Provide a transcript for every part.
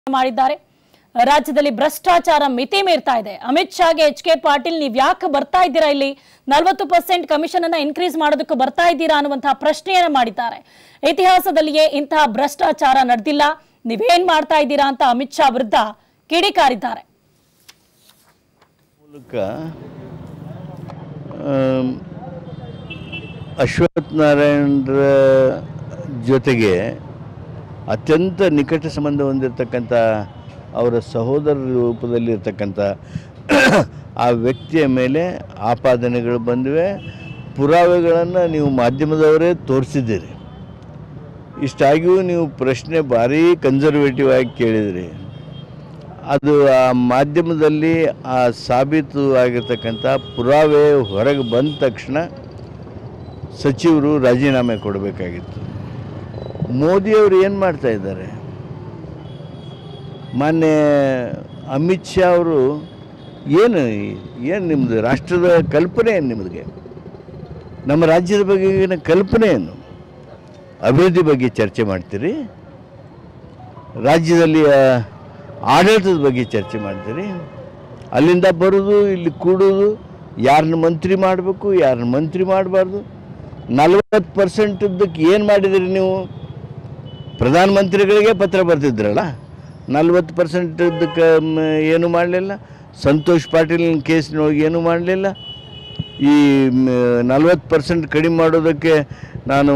ಮಾಡಿದ್ದಾರೆ ರಾಜ್ಯದಲ್ಲಿ ಭ್ರಷ್ಟಾಚಾರ ಮಿತಿ ಮೀರ್ತಾ ಇದೆ ಅಮಿತ್ ಶಾಗೆ ಎಚ್ ಕೆ ಪಾಟೀಲ್ ನೀವ್ ಯಾಕೆ ಬರ್ತಾ ಇದ್ದೀರಾ ಇಲ್ಲಿ ನಲವತ್ತು ಪರ್ಸೆಂಟ್ ಕಮಿಷನ್ ಅನ್ನ ಇನ್ಕ್ರೀಸ್ ಮಾಡೋದಕ್ಕೆ ಬರ್ತಾ ಇದ್ದೀರಾ ಅನ್ನುವಂತಹ ಪ್ರಶ್ನೆಯನ್ನ ಮಾಡಿದ್ದಾರೆ ಇತಿಹಾಸದಲ್ಲಿಯೇ ಇಂತಹ ಭ್ರಷ್ಟಾಚಾರ ನಡೆದಿಲ್ಲ ನೀವೇನ್ ಮಾಡ್ತಾ ಇದ್ದೀರಾ ಅಂತ ಅಮಿತ್ ಶಾ ವಿರುದ್ಧ ಕಿಡಿಕಾರಿದ್ದಾರೆ ಮೂಲಕ ಆಮ್, ಅಶ್ವಥ್ ನಾರಾಯಣರ ಜೊತೆಗೆ ಅತ್ಯಂತ ನಿಕಟ ಸಂಬಂಧ ಹೊಂದಿರತಕ್ಕಂಥ ಅವರ ಸಹೋದರ ರೂಪದಲ್ಲಿರ್ತಕ್ಕಂಥ ಆ ವ್ಯಕ್ತಿಯ ಮೇಲೆ ಆಪಾದನೆಗಳು ಬಂದಿವೆ ಪುರಾವೆಗಳನ್ನು ನೀವು ಮಾಧ್ಯಮದವರೇ ತೋರಿಸಿದ್ದೀರಿ ಇಷ್ಟಾಗಿಯೂ ನೀವು ಪ್ರಶ್ನೆ ಭಾರಿ ಕನ್ಸರ್ವೇಟಿವ್ ಆಗಿ ಕೇಳಿದ್ರಿ ಅದು ಆ ಮಾಧ್ಯಮದಲ್ಲಿ ಆ ಸಾಬೀತು ಆಗಿರ್ತಕ್ಕಂಥ ಪುರಾವೆ ಹೊರಗೆ ಬಂದ ತಕ್ಷಣ ಸಚಿವರು ರಾಜೀನಾಮೆ ಕೊಡಬೇಕಾಗಿತ್ತು ಮೋದಿಯವರು ಏನು ಮಾಡ್ತಾ ಇದ್ದಾರೆ ಮಾನ್ಯ ಅಮಿತ್ ಶಾ ಅವರು ಏನು ಏನು ನಿಮ್ಮದು ರಾಷ್ಟ್ರದ ಕಲ್ಪನೆ ಏನು ನಿಮ್ಮದಿಗೆ ನಮ್ಮ ರಾಜ್ಯದ ಬಗೆಗಿನ ಕಲ್ಪನೆ ಏನು ಅಭಿವೃದ್ಧಿ ಬಗ್ಗೆ ಚರ್ಚೆ ಮಾಡ್ತೀರಿ ರಾಜ್ಯದಲ್ಲಿ ಆ, ಆಡಳಿತದ ಬಗ್ಗೆ ಚರ್ಚೆ ಮಾಡ್ತೀರಿ ಅಲ್ಲಿಂದ ಬರೋದು ಇಲ್ಲಿ ಕೂಡೋದು ಯಾರನ್ನ ಮಂತ್ರಿ ಮಾಡಬೇಕು ಯಾರನ್ನ ಮಂತ್ರಿ ಮಾಡಬಾರ್ದು ನಲ್ವತ್ತು ಪರ್ಸೆಂಟದ್ದಕ್ಕೆ ಏನು ಮಾಡಿದಿರಿ ನೀವು ಪ್ರಧಾನಮಂತ್ರಿಗಳಿಗೆ ಪತ್ರ ಬರ್ತಿದ್ರಲ್ಲ ನಲ್ವತ್ತು ಪರ್ಸೆಂಟದ್ದಕ್ಕೆ ಏನು ಮಾಡಲಿಲ್ಲ ಸಂತೋಷ್ ಪಾಟೀಲ್ ಕೇಸ್ನೊಳಗೆ ಏನೂ ಮಾಡಲಿಲ್ಲ ಈ ನಲ್ವತ್ತು ಪರ್ಸೆಂಟ್ ಕಡಿಮೆ ಮಾಡೋದಕ್ಕೆ ನಾನು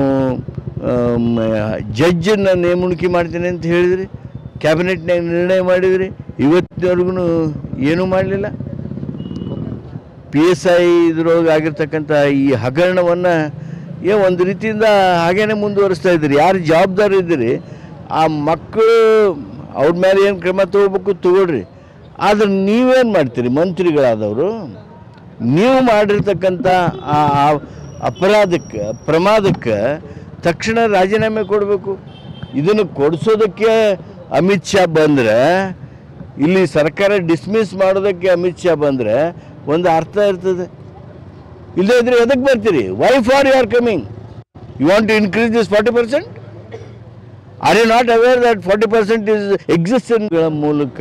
ಜಡ್ಜನ್ನು ನೇಮಣಿಕೆ ಮಾಡ್ತೀನಿ ಅಂತ ಹೇಳಿದ್ರಿ ಕ್ಯಾಬಿನೆಟ್ನಾಗ ನಿರ್ಣಯ ಮಾಡಿದ್ರಿ ಇವತ್ತಿನವರೆಗೂ ಏನೂ ಮಾಡಲಿಲ್ಲ ಪಿ ಎಸ್ ಐ ಇದ್ರೊಳಗೆ ಆಗಿರ್ತಕ್ಕಂಥ ಈ ಹಗರಣವನ್ನು ಏ ಒಂದು ರೀತಿಯಿಂದ ಹಾಗೇನೆ ಮುಂದುವರಿಸ್ತಾ ಇದ್ದೀರಿ ಯಾರು ಜವಾಬ್ದಾರಿ ಇದ್ದೀರಿ ಆ ಮಕ್ಕಳು ಅವ್ರ ಮೇಲೆ ಏನು ಕ್ರಮ ತಗೋಬೇಕು ತಗೊಳ್ರಿ ಆದ್ರೆ ನೀವೇನು ಮಾಡ್ತೀರಿ ಮಂತ್ರಿಗಳಾದವರು ನೀವು ಮಾಡಿರ್ತಕ್ಕಂಥ ಆ ಆ ಅಪರಾಧಕ್ಕೆ ಪ್ರಮಾದಕ್ಕೆ ತಕ್ಷಣ ರಾಜೀನಾಮೆ ಕೊಡಬೇಕು ಇದನ್ನು ಕೊಡಿಸೋದಕ್ಕೆ ಅಮಿತ್ ಶಾ ಬಂದರೆ ಇಲ್ಲಿ ಸರ್ಕಾರ ಡಿಸ್ಮಿಸ್ ಮಾಡೋದಕ್ಕೆ ಅಮಿತ್ ಶಾ ಬಂದರೆ ಒಂದು ಅರ್ಥ ಇರ್ತದೆ ಇಲ್ಲದೇ ಇದ್ರೆ ಎದಕ್ಕೆ ಬರ್ತೀರಿ why for you are coming you want to increase this forty percent are you not aware that forty percent is ಎಕ್ಸಿಸ್ಟೆನ್ಗಳ ಮೂಲಕ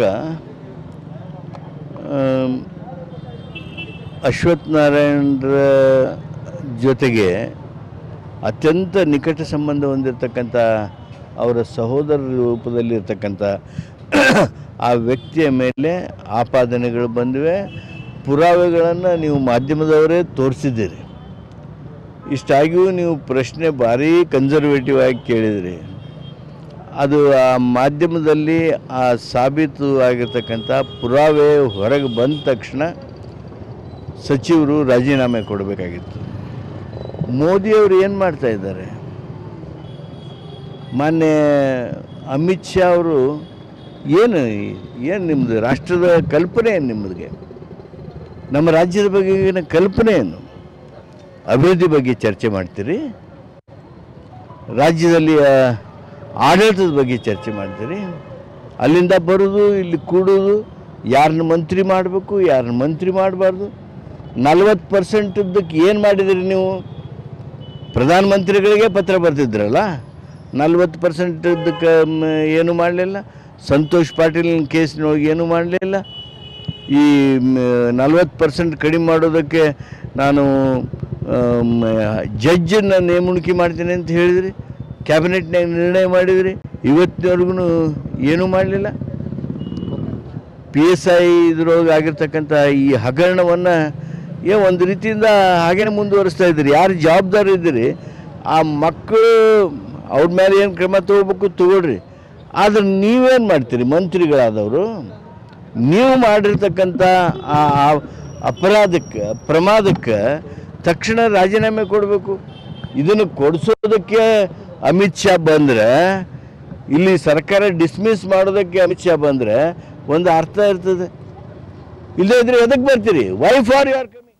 ಆಮ್, ಅಶ್ವಥ್ ನಾರಾಯಣರ ಜೊತೆಗೆ ಅತ್ಯಂತ ನಿಕಟ ಸಂಬಂಧ ಹೊಂದಿರತಕ್ಕಂಥ ಅವರ ಸಹೋದರ ರೂಪದಲ್ಲಿರ್ತಕ್ಕಂಥ ಆ ವ್ಯಕ್ತಿಯ ಮೇಲೆ ಆಪಾದನೆಗಳು ಬಂದಿವೆ ಪುರಾವೆಗಳನ್ನು ನೀವು ಮಾಧ್ಯಮದವರೇ ತೋರಿಸಿದ್ದೀರಿ ಇಷ್ಟಾಗಿಯೂ ನೀವು ಪ್ರಶ್ನೆ ಭಾರಿ ಕನ್ಸರ್ವೇಟಿವ್ ಆಗಿ ಕೇಳಿದ್ರಿ ಅದು ಆ ಮಾಧ್ಯಮದಲ್ಲಿ ಆ ಸಾಬೀತು ಆಗಿರ್ತಕ್ಕಂಥ ಪುರಾವೆ ಹೊರಗೆ ಬಂದ ತಕ್ಷಣ ಸಚಿವರು ರಾಜೀನಾಮೆ ಕೊಡಬೇಕಾಗಿತ್ತು ಮೋದಿಯವರು ಏನು ಮಾಡ್ತಾ ಇದ್ದಾರೆ ಮಾನ್ಯ ಅಮಿತ್ ಶಾ ಅವರು ಏನು ಏನು ನಿಮ್ಮದು ರಾಷ್ಟ್ರದ ಕಲ್ಪನೆ ಏನು ನಿಮ್ಮದಿಗೆ ನಮ್ಮ ರಾಜ್ಯದ ಬಗೆಗಿನ ಕಲ್ಪನೆ ಏನು ಅಭಿವೃದ್ಧಿ ಬಗ್ಗೆ ಚರ್ಚೆ ಮಾಡ್ತೀರಿ ರಾಜ್ಯದಲ್ಲಿ ಆ, ಆಡಳಿತದ ಬಗ್ಗೆ ಚರ್ಚೆ ಮಾಡ್ತೀರಿ ಅಲ್ಲಿಂದ ಬರೋದು ಇಲ್ಲಿ ಕೂಡೋದು ಯಾರನ್ನ ಮಂತ್ರಿ ಮಾಡಬೇಕು ಯಾರನ್ನ ಮಂತ್ರಿ ಮಾಡಬಾರ್ದು ನಲ್ವತ್ತು ಪರ್ಸೆಂಟದ್ದಕ್ಕೆ ಏನು ಮಾಡಿದಿರಿ ನೀವು ಪ್ರಧಾನಮಂತ್ರಿಗಳಿಗೆ ಪತ್ರ ಬರ್ತಿದ್ರಲ್ಲ ನಲ್ವತ್ತು ಪರ್ಸೆಂಟದ್ದಕ್ಕೆ ಏನು ಮಾಡಲಿಲ್ಲ ಸಂತೋಷ್ ಪಾಟೀಲ್ ಕೇಸ್ನೊಳಗೆ ಏನೂ ಮಾಡಲಿಲ್ಲ ಈ ನಲ್ವತ್ತು ಪರ್ಸೆಂಟ್ ಕಡಿಮೆ ಮಾಡೋದಕ್ಕೆ ನಾನು ಜಡ್ಜನ್ನು ನೇಮಣಿಕೆ ಮಾಡ್ತೀನಿ ಅಂತ ಹೇಳಿದ್ರಿ ಕ್ಯಾಬಿನೆಟ್ನಾಗ ನಿರ್ಣಯ ಮಾಡಿದ್ರಿ ಇವತ್ತಿನವರೆಗೂ ಏನೂ ಮಾಡಲಿಲ್ಲ ಪಿ ಎಸ್ ಐ ಇದ್ರೊಳಗೆ ಆಗಿರ್ತಕ್ಕಂಥ ಈ ಹಗರಣವನ್ನು ಏ ಒಂದು ರೀತಿಯಿಂದ ಹಾಗೇನೆ ಮುಂದುವರಿಸ್ತಾ ಇದ್ದೀರಿ ಯಾರು ಜವಾಬ್ದಾರಿ ಇದ್ದೀರಿ ಆ ಮಕ್ಕಳು ಅವ್ರ ಮೇಲೆ ಏನು ಕ್ರಮ ತಗೋಬೇಕು ತಗೊಳ್ರಿ ಆದ್ರೆ ನೀವೇನು ಮಾಡ್ತೀರಿ ಮಂತ್ರಿಗಳಾದವರು ನೀವು ಮಾಡಿರ್ತಕ್ಕಂಥ ಆ ಆ ಅಪರಾಧಕ್ಕೆ ಪ್ರಮಾದಕ್ಕೆ ತಕ್ಷಣ ರಾಜೀನಾಮೆ ಕೊಡಬೇಕು ಇದನ್ನು ಕೊಡಿಸೋದಕ್ಕೆ ಅಮಿತ್ ಶಾ ಬಂದರೆ ಇಲ್ಲಿ ಸರ್ಕಾರ ಡಿಸ್ಮಿಸ್ ಮಾಡೋದಕ್ಕೆ ಅಮಿತ್ ಶಾ ಬಂದರೆ ಒಂದು ಅರ್ಥ ಇರ್ತದೆ ಇಲ್ಲದೇ ಇದ್ರೆ ಎದಕ್ಕೆ ಬರ್ತೀರಿ ವೈ ಫಾರ್ ಯು ಆರ್